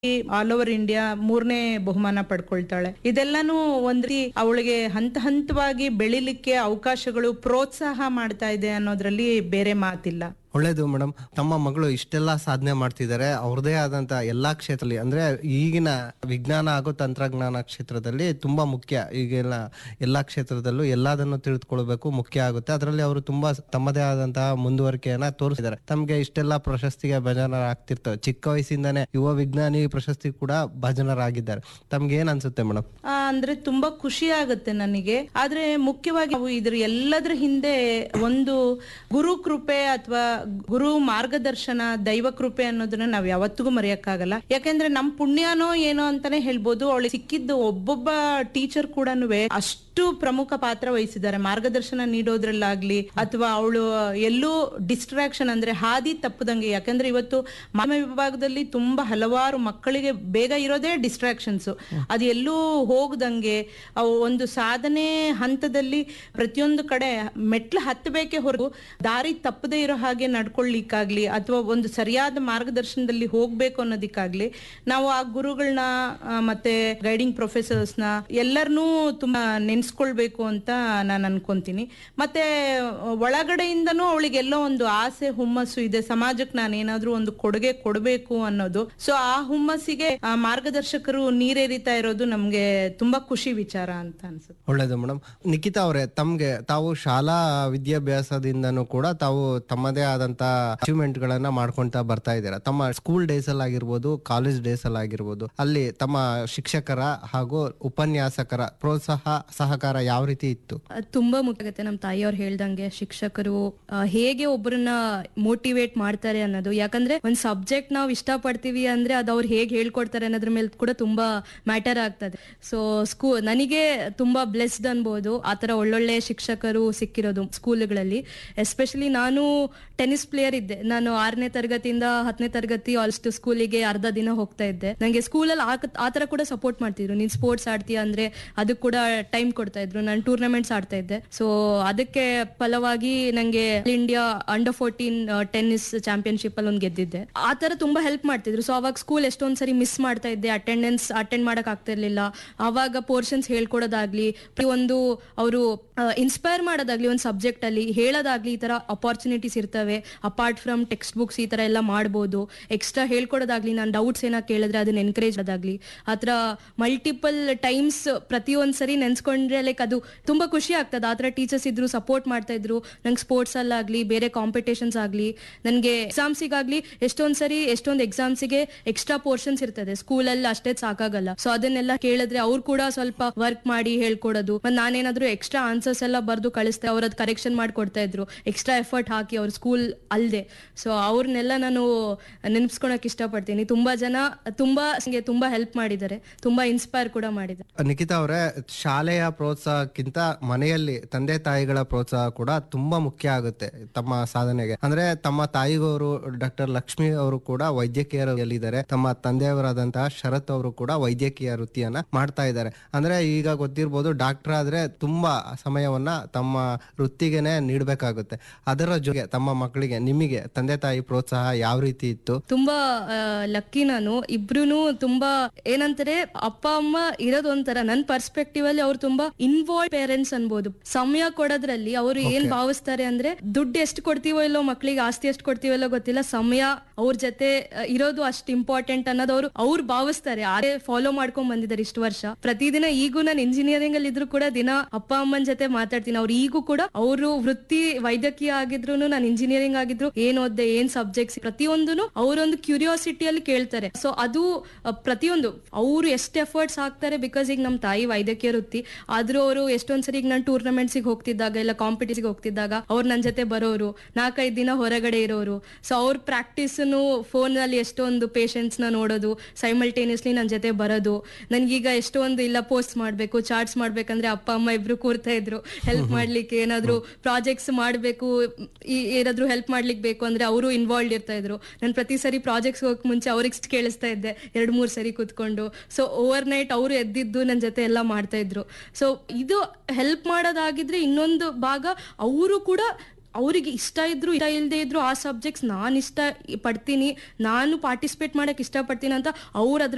all over India ಮೂರನೇ ಬಹುಮಾನ ಪಡ್ಕೊಳ್ತಾಳೆ ಇದೆಲ್ಲಾನು ಒಂದ್ ರೀತಿ ಅವಳಿಗೆ ಹಂತ ಹಂತವಾಗಿ ಬೆಳಿಲಿಕ್ಕೆ ಅವಕಾಶಗಳು ಪ್ರೋತ್ಸಾಹ ಮಾಡ್ತಾ ಇದೆ ಅನ್ನೋದ್ರಲ್ಲಿ ಬೇರೆ ಮಾತಿಲ್ಲ ಒಳ್ಳೇದು ಮೇಡಮ್ ತಮ್ಮ ಮಗಳು ಇಷ್ಟೆಲ್ಲ ಸಾಧನೆ ಮಾಡ್ತಿದ್ದಾರೆ ಅವ್ರದೇ ಆದಂತ ಎಲ್ಲಾ ಕ್ಷೇತ್ರದಲ್ಲಿ ಅಂದ್ರೆ ಈಗಿನ ವಿಜ್ಞಾನ ಹಾಗೂ ತಂತ್ರಜ್ಞಾನ ಕ್ಷೇತ್ರದಲ್ಲಿ ತುಂಬಾ ಮುಖ್ಯ ಈಗೆಲ್ಲ ಎಲ್ಲಾ ಕ್ಷೇತ್ರದಲ್ಲೂ ಎಲ್ಲದನ್ನು ತಿಳಿದುಕೊಳ್ಬೇಕು ಮುಖ್ಯ ಆಗುತ್ತೆ ಅದರಲ್ಲಿ ಅವರು ತುಂಬಾ ತಮ್ಮದೇ ಆದಂತಹ ಮುಂದುವರಿಕೆಯನ್ನ ತೋರಿಸಿದ್ದಾರೆ ತಮ್ಗೆ ಇಷ್ಟೆಲ್ಲ ಪ್ರಶಸ್ತಿಗೆ ಭಾಜನರಾಗ್ತಿರ್ತವೆ ಚಿಕ್ಕ ವಯಸ್ಸಿಂದಾನೇ ಯುವ ವಿಜ್ಞಾನಿ ಪ್ರಶಸ್ತಿ ಕೂಡ ಭಾಜನರಾಗಿದ್ದಾರೆ ತಮ್ಗೆ ಏನ್ ಅನ್ಸುತ್ತೆ ಮೇಡಮ್ ಆ, ಅಂದ್ರೆ ತುಂಬಾ ಖುಷಿ ಆಗುತ್ತೆ ನನಗೆ ಆದ್ರೆ ಮುಖ್ಯವಾಗಿ ನಾವು ಇದ್ರ ಎಲ್ಲದ್ರ ಹಿಂದೆ ಒಂದು ಗುರು ಕೃಪೆ ಅಥವಾ ಗುರು ಮಾರ್ಗದರ್ಶನ ದೈವ ಕೃಪೆ ಅನ್ನೋದನ್ನ ನಾವ್ ಯಾವತ್ತಿಗೂ ಮರೆಯಕ್ಕಾಗಲ್ಲ ಯಾಕೆಂದ್ರೆ ನಮ್ ಪುಣ್ಯನೋ ಏನೋ ಅಂತಾನೆ ಹೇಳ್ಬೋದು ಅವಳಿಗೆ ಸಿಕ್ಕಿದ್ದು ಒಬ್ಬೊಬ್ಬ ಟೀಚರ್ ಕೂಡ ಅಷ್ಟು ಪ್ರಮುಖ ಪಾತ್ರ ವಹಿಸಿದ್ದಾರೆ ಮಾರ್ಗದರ್ಶನ ನೀಡೋದ್ರಲ್ಲಾಗ್ಲಿ ಅಥವಾ ಅವಳು ಎಲ್ಲೂ ಡಿಸ್ಟ್ರಾಕ್ಷನ್ ಅಂದ್ರೆ ಹಾದಿ ತಪ್ಪದಂಗೆ ಯಾಕಂದ್ರೆ ಇವತ್ತು ಮಾಧ್ಯಮ ವಿಭಾಗದಲ್ಲಿ ತುಂಬಾ ಹಲವಾರು ಮಕ್ಕಳಿಗೆ ಬೇಗ ಇರೋದೇ ಡಿಸ್ಟ್ರಾಕ್ಷನ್ಸ್ ಅದು ಎಲ್ಲೂ ಹೋಗದಂಗೆ ಅವು ಒಂದು ಸಾಧನೆ ಹಂತದಲ್ಲಿ ಪ್ರತಿಯೊಂದು ಕಡೆ ಮೆಟ್ಲು ಹತ್ತಬೇಕೇ ಹೊರತು ದಾರಿ ತಪ್ಪದೇ ಇರೋ ಹಾಗೆ ನಡ್ಕೊಳ್ಳಿಕ್ಕಾಗ್ಲಿ ಅಥವಾ ಒಂದು ಸರಿಯಾದ ಮಾರ್ಗದರ್ಶನದಲ್ಲಿ ಹೋಗ್ಬೇಕು ಅನ್ನೋದಕ್ಕಾಗ್ಲಿ ನಾವು ಆ ಗುರುಗಳನ್ನ ಮತ್ತೆ ಗೈಡಿಂಗ್ ಪ್ರೊಫೆಸರ್ಸ್ನ ಎಲ್ಲರನ್ನೂ ತುಂಬಾ ನೆನ್ಸ್ಕೊಳ್ಬೇಕು ಅಂತ ನಾನು ಅನ್ಕೊಂತೀನಿ ಮತ್ತೆ ಒಳಗಡೆಯಿಂದನೂ ಅವಳಿಗೆಲ್ಲೋ ಒಂದು ಆಸೆ ಹುಮ್ಮಸ್ಸು ಇದೆ ಸಮಾಜಕ್ಕೆ ನಾನು ಏನಾದ್ರೂ ಒಂದು ಕೊಡುಗೆ ಕೊಡಬೇಕು ಅನ್ನೋದು ಸೊ ಆ ಹುಮ್ಮಸ್ಸಿಗೆ ಆ ಮಾರ್ಗದರ್ಶಕರು ನೀರೇರಿತಾ ಇರೋದು ನಮ್ಗೆ ತುಂಬಾ ಖುಷಿ ವಿಚಾರ ಅಂತ ಅನ್ಸುತ್ತೆ ಒಳ್ಳೇದು ಮೇಡಮ್ ನಿಖಿತಾ ಅವರೇ ತಮ್ಗೆ ತಾವು ಶಾಲಾ ವಿದ್ಯಾಭ್ಯಾಸದಿಂದನೂ ಕೂಡ ತಾವು ತಮ್ಮದೇ ಆದಂತ ಅಚೀವ್ಮೆಂಟ್ ಗಳನ್ನ ಮಾಡ್ಕೊಂತಾ ಬರ್ತಾ ಇದ್ದೀರಾ ತಮ್ಮ ಸ್ಕೂಲ್ ಡೇಸ್ ಅಲ್ಲಿ ಆಗಿರ್ಬೋದು ಕಾಲೇಜ್ ಡೇಸ್ ಅಲ್ಲಿ ಆಗಿರ್ಬೋದು ಅಲ್ಲಿ ತಮ್ಮ ಶಿಕ್ಷಕರ ಹಾಗೂ ಉಪನ್ಯಾಸಕರ ಪ್ರೋತ್ಸಾಹ ಸಹಕಾರ ಯಾವ ರೀತಿ ಇತ್ತು ಅದ್ ತುಂಬಾ ಮುಖ್ಯ ಆಗುತ್ತೆ ನಮ್ಮ ತಾಯಿಯವ್ರು ಹೇಳ್ದಂಗೆ ಶಿಕ್ಷಕರು ಆ, ಹೇಗೆ ಒಬ್ಬರನ್ನ ಮೋಟಿವೇಟ್ ಮಾಡ್ತಾರೆ ಅನ್ನೋದು ಯಾಕಂದ್ರೆ ಒಂದ್ ಸಬ್ಜೆಕ್ಟ್ ನಾವು ಇಷ್ಟ ಪಡ್ತೀವಿ ಅಂದ್ರೆ ಅದು ಅವ್ರು ಹೇಗೆ ಹೇಳ್ಕೊಡ್ತಾರೆ ಅನ್ನೋದ್ರ ಮೇಲೆ ಕೂಡ ತುಂಬಾ ಮ್ಯಾಟರ್ ಆಗ್ತದೆ ಸೊ ಸ್ಕೂ ನನಗೆ ತುಂಬಾ ಬ್ಲೆಸ್ಡ್ ಅನ್ಬೋದು ಆತರ ಒಳ್ಳೊಳ್ಳೆ ಶಿಕ್ಷಕರು ಸಿಕ್ಕಿರೋದು ಸ್ಕೂಲ್ಗಳಲ್ಲಿ ಎಸ್ಪೆಷಲಿ ನಾನು ಟೆನ್ನಿಸ್ ಪ್ಲೇಯರ್ ಇದ್ದೆ ನಾನು ಆರನೇ ತರಗತಿಯಿಂದ ಹತ್ತನೇ ತರಗತಿ ಆಲ್ಸ್ಟ್ ಸ್ಕೂಲಿಗೆ ಅರ್ಧ ದಿನ ಹೋಗ್ತಾ ಇದ್ದೆ ನಂಗೆ ಸ್ಕೂಲಲ್ಲಿ ಆ ತರ ಕೂಡ ಸಪೋರ್ಟ್ ಮಾಡ್ತಿದ್ರು ನೀನ್ ಸ್ಪೋರ್ಟ್ಸ್ ಆಡ್ತೀಯ ಅಂದ್ರೆ ಅದಕ್ಕೆ ಕೂಡ ಟೈಮ್ ಕೊಡ್ತಾ ಇದ್ರು ನಾನು ಟೂರ್ನಮೆಂಟ್ಸ್ ಆಡ್ತಾ ಇದ್ದೆ ಸೊ ಅದಕ್ಕೆ ಫಲವಾಗಿ ನಂಗೆ India under fourteen tennis championship ಅಲ್ಲಿ ಒಂದು ಗೆದ್ದಿದ್ದೆ ಆ ತರ ತುಂಬಾ ಹೆಲ್ಪ್ ಮಾಡ್ತಿದ್ರು ಸೊ ಅವಾಗ ಸ್ಕೂಲ್ ಎಷ್ಟೊಂದ್ ಸರಿ ಮಿಸ್ ಮಾಡ್ತಾ ಇದ್ದೆ ಅಟೆಂಡೆನ್ಸ್ ಅಟೆಂಡ್ ಮಾಡಕ್ ಆಗ್ತಾ ಇರ್ಲಿಲ್ಲ ಅವಾಗ ಪೋರ್ಷನ್ಸ್ ಹೇಳ್ಕೊಡೋದಾಗ್ಲಿ ಒಂದು ಅವರು ಇನ್ಸ್ಪೈರ್ ಮಾಡೋದಾಗ್ಲಿ ಒಂದು ಸಬ್ಜೆಕ್ಟ್ ಅಲ್ಲಿ ಹೇಳೋದಾಗ್ಲಿ ಈ ತರ ಅಪಾರ್ಚುನಿಟೀಸ್ ಇರ್ತವೆ ಅಪಾರ್ಟ್ ಫ್ರಮ್ ಟೆಕ್ಸ್ಟ್ ಬುಕ್ಸ್ ಈ ತರ ಎಲ್ಲ ಮಾಡ್ಬೋದು ಎಕ್ಸ್ಟ್ರಾ ಹೇಳ್ಕೊಡೋದಾಗ್ಲಿ ನಾನು ಡೌಟ್ಸ್ ಏನೋ ಕೇಳಿದ್ರೆ ಅದನ್ನ ಎನ್ಕರೇಜ್ ಮಾಡೋದಾಗ್ಲಿ ಆ ಥರ ಮಲ್ಟಿಪಲ್ ಟೈಮ್ಸ್ ಪ್ರತಿಯೊಂದ್ ಸರಿ ನೆನ್ಸ್ಕೊಂಡ್ರೆ ಲೈಕ್ ಅದು ತುಂಬಾ ಖುಷಿ ಆಗ್ತದೆ ಆ ಥರ ಟೀಚರ್ಸ್ ಇದ್ರು ಸಪೋರ್ಟ್ ಮಾಡ್ತಾ ಇದ್ರು ನಂಗೆ ಸ್ಪೋರ್ಟ್ಸ್ ಅಲ್ಲಾಗ್ಲಿ ಬೇರೆ ಕಾಂಪಿಟೇಷನ್ಸ್ ಆಗ್ಲಿ ನನಗೆ ಎಕ್ಸಾಮ್ಸಿಗಾಗ್ಲಿ ಎಷ್ಟೊಂದ್ ಸರಿ ಎಷ್ಟೊಂದು ಎಕ್ಸಾಮ್ಸಿಗೆ ಎಕ್ಸ್ಟ್ರಾ ಪೋರ್ಷನ್ಸ್ ಇರ್ತದೆ ಸ್ಕೂಲಲ್ಲಿ ಅಷ್ಟೇ ಸಾಕಾಗಲ್ಲ ಸೊ ಅದನ್ನೆಲ್ಲ ಕೇಳಿದ್ರೆ ಅವ್ರು ಕೂಡ ಸ್ವಲ್ಪ ವರ್ಕ್ ಮಾಡಿ ಹೇಳ್ಕೊಡೋದು ಮತ್ತೆ ನಾನೇನಾದ್ರೂ ಎಕ್ಸ್ಟ್ರಾ ಆನ್ಸರ್ಸ್ ಎಲ್ಲ ಬರ್ದು ಕಳಿಸ್ತೆ ಅವ್ರ ಅದು ಕರೆಕ್ಷನ್ ಮಾಡಿ ಕೊಡ್ತಾ ಇದ್ರು ಎಕ್ಸ್ಟ್ರಾ ಎಫರ್ಟ್ ಹಾಕಿ ಅವ್ರ ಸ್ಕೂಲ್ ಅಲ್ದೆ ಸೊ ಅವ್ರನ್ನೆಲ್ಲ ನಾನು ನೆನ್ಪಿಸ್ಕೊಳಕ್ ಇಷ್ಟಪಡ್ತೀನಿ ತುಂಬಾ ಜನ ತುಂಬಾ ನಂಗೆ ತುಂಬಾ ಹೆಲ್ಪ್ ಮಾಡಿದ್ದಾರೆ ತುಂಬಾ ಇನ್ಸ್ಪೈರ್ ಕೂಡ ಮಾಡಿದ್ದಾರೆ ನಿಖಿತಾ ಅವರೇ ಶಾಲೆಯ ಪ್ರೋತ್ಸಾಹಕ್ಕಿಂತ ಮನೆಯಲ್ಲಿ ತಂದೆ ತಾಯಿಗಳ ಪ್ರೋತ್ಸಾಹ ಕೂಡ ತುಂಬಾ ಮುಖ್ಯ ಆಗುತ್ತೆ ತಮ್ಮ ಸಾಧನೆಗೆ ಅಂದ್ರೆ ತಮ್ಮ ತಾಯಿಗವರು ಡಾಕ್ಟರ್ ಲಕ್ಷ್ಮಿ ಅವರು ಕೂಡ ವೈದ್ಯಕೀಯ ವೃತ್ತಿಯಲ್ಲಿದ್ದಾರೆ ತಮ್ಮ ತಂದೆಯವರಾದಂತಹ ಶರತ್ ಅವರು ಕೂಡ ವೈದ್ಯಕೀಯ ವೃತ್ತಿಯನ್ನ ಮಾಡ್ತಾ ಇದ್ದಾರೆ ಅಂದ್ರೆ ಈಗ ಗೊತ್ತಿರ್ಬೋದು ಡಾಕ್ಟರ್ ಆದ್ರೆ ತುಂಬಾ ಸಮಯವನ್ನ ತಮ್ಮ ವೃತ್ತಿಗೆನೆ ನೀಡಬೇಕಾಗುತ್ತೆ ಅದರ ಜೊತೆಗೆ ತಮ್ಮ ಮಕ್ಕಳಿಗೆ ನಿಮಗೆ ತಂದೆ ತಾಯಿ ಪ್ರೋತ್ಸಾಹ ಯಾವ ರೀತಿ ಇತ್ತು ತುಂಬಾ ಲಕ್ಕಿ ನಾನು ಇಬ್ರು ತುಂಬಾ ಏನಂತಾರೆ ಅಪ್ಪ ಅಮ್ಮ ಇರೋದು ಒಂಥರ ನನ್ ಪರ್ಸ್ಪೆಕ್ಟಿವ್ ಅಲ್ಲಿ ಅವ್ರು ತುಂಬಾ ಇನ್ವಾಲ್ವ್ ಪೇರೆಂಟ್ಸ್ ಅನ್ಬೋದು ಸಮಯ ಕೊಡೋದ್ರಲ್ಲಿ ಅವರು ಏನ್ ಭಾವಿಸ್ತಾರೆ ಅಂದ್ರೆ ದುಡ್ಡು ಎಷ್ಟು ಕೊಡ್ತೀವೋ ಇಲ್ಲೋ ಮಕ್ಳಿಗೆ ಆಸ್ತಿ ಎಷ್ಟು ಕೊಡ್ತೀವೋ ಇಲ್ಲೋ ಗೊತ್ತಿಲ್ಲ ಸಮಯ ಅವ್ರ ಜೊತೆ ಆ, ಇರೋದು ಅಷ್ಟು ಇಂಪಾರ್ಟೆಂಟ್ ಅನ್ನೋದು ಅವ್ರು ಅವ್ರು ಭಾವಿಸ್ತಾರೆ ಅದೇ ಫಾಲೋ ಮಾಡ್ಕೊಂಡ್ ಬಂದಿದ್ದಾರೆ ಇಷ್ಟು ವರ್ಷ ಪ್ರತಿದಿನ ಈಗೂ ನಾನು ಇಂಜಿನಿಯರಿಂಗ್ ಅಲ್ಲಿ ಇದ್ರು ಕೂಡ ದಿನ ಅಪ್ಪ ಅಮ್ಮನ ಜೊತೆ ಮಾತಾಡ್ತೀನಿ ಅವ್ರು ಈಗೂ ಕೂಡ ಅವರು ವೃತ್ತಿ ವೈದ್ಯಕೀಯ ಆಗಿದ್ರು ನಾನು ಇಂಜಿನಿಯರಿಂಗ್ ಆಗಿದ್ರು ಏನ್ ಓದ್ದೆ ಏನ್ ಸಬ್ಜೆಕ್ಟ್ಸ್ ಪ್ರತಿಯೊಂದು ಅವರೊಂದು ಕ್ಯೂರಿಯಾಸಿಟಿಯಲ್ಲಿ ಕೇಳ್ತಾರೆ ಸೊ ಅದು ಅ, ಪ್ರತಿಯೊಂದು ಅವರು ಎಷ್ಟು ಎಫರ್ಟ್ಸ್ ಹಾಕ್ತಾರೆ ಬಿಕಾಸ್ ಈಗ ನಮ್ಮ ತಾಯಿ ವೈದ್ಯಕೀಯ ವೃತ್ತಿ ಆದ್ರೂ ಅವರು ಎಷ್ಟೊಂದ್ಸರಿ ಈಗ ನಾನು ಟೂರ್ನಮೆಂಟ್ಸಿಗೆ ಹೋಗ್ತಿದ್ದಾಗ ಇಲ್ಲ ಕಾಂಪಿಟೇಷನ್ಗೆ ಹೋಗ್ತಿದ್ದಾಗ ಅವ್ರು ನನ್ನ ಜೊತೆ ಬರೋರು ನಾಲ್ಕೈದು ದಿನ ಹೊರಗಡೆ ಇರೋರು ಸೊ ಅವ್ರ ಪ್ರಾಕ್ಟೀಸ್ನು ಫೋನ್ ಅಲ್ಲಿ ಎಷ್ಟೊಂದು ಪೇಷಂಟ್ಸ್ ನ ನೋಡೋದು ಸೈಮಲ್ಟೇನಿಯಸ್ಲಿ ನನ್ನ ಜೊತೆ ಬರೋದು ನನ್ಗೀಗ ಎಷ್ಟೊಂದು ಇಲ್ಲ ಪೋಸ್ಟ್ ಮಾಡ್ಬೇಕು ಚಾರ್ಟ್ಸ್ ಮಾಡ್ಬೇಕಂದ್ರೆ ಅಪ್ಪ ಅಮ್ಮ ಇಬ್ರು ಕೂರ್ತಾ ಇದ್ರು ಹೆಲ್ಪ್ ಮಾಡ್ಲಿಕ್ಕೆ ಏನಾದ್ರು ಪ್ರಾಜೆಕ್ಟ್ಸ್ ಮಾಡ್ಬೇಕು ಈ ಏನಾದ್ರು ಹೆಲ್ಪ್ ಮಾಡ್ಲಿಕ್ಕೆ ಬೇಕು ಅಂದ್ರೆ ಅವರು ಇನ್ವಾಲ್ವ್ ಇರ್ತಾ ಇದ್ರು ನಾನು ಪ್ರತಿ ಸರಿ ಪ್ರಾಜೆಕ್ಟ್ಸ್ ಹೋಗಕ್ ಮುಂಚೆ ಅವ್ರಿಗೆ ಕೇಳಿಸ್ತಾ ಇದ್ದೆ ಎರಡ್ ಮೂರ್ ಸರಿ ಕೂತ್ಕೊಂಡು ಸೊ ಓವರ್ ನೈಟ್ ಅವರು ಎದ್ದಿದ್ದು ನನ್ನ ಜೊತೆ ಎಲ್ಲ ಮಾಡ್ತಾ ಇದ್ರು ಸೊ ಇದು ಹೆಲ್ಪ್ ಮಾಡೋದಾಗಿದ್ರೆ ಇನ್ನೊಂದು ಭಾಗ ಅವರು ಕೂಡ ಅವರಿಗೆ ಇಷ್ಟ ಇದ್ರು ಇಷ್ಟ ಇಲ್ಲದೆ ಇದ್ರು ಆ ಸಬ್ಜೆಕ್ಟ್ಸ್ ನಾನು ಇಷ್ಟ ಪಡ್ತೀನಿ ನಾನು ಪಾರ್ಟಿಸಿಪೇಟ್ ಮಾಡಕ್ ಇಷ್ಟಪಡ್ತೀನಿ ಅಂತ ಅವ್ರು ಅದ್ರ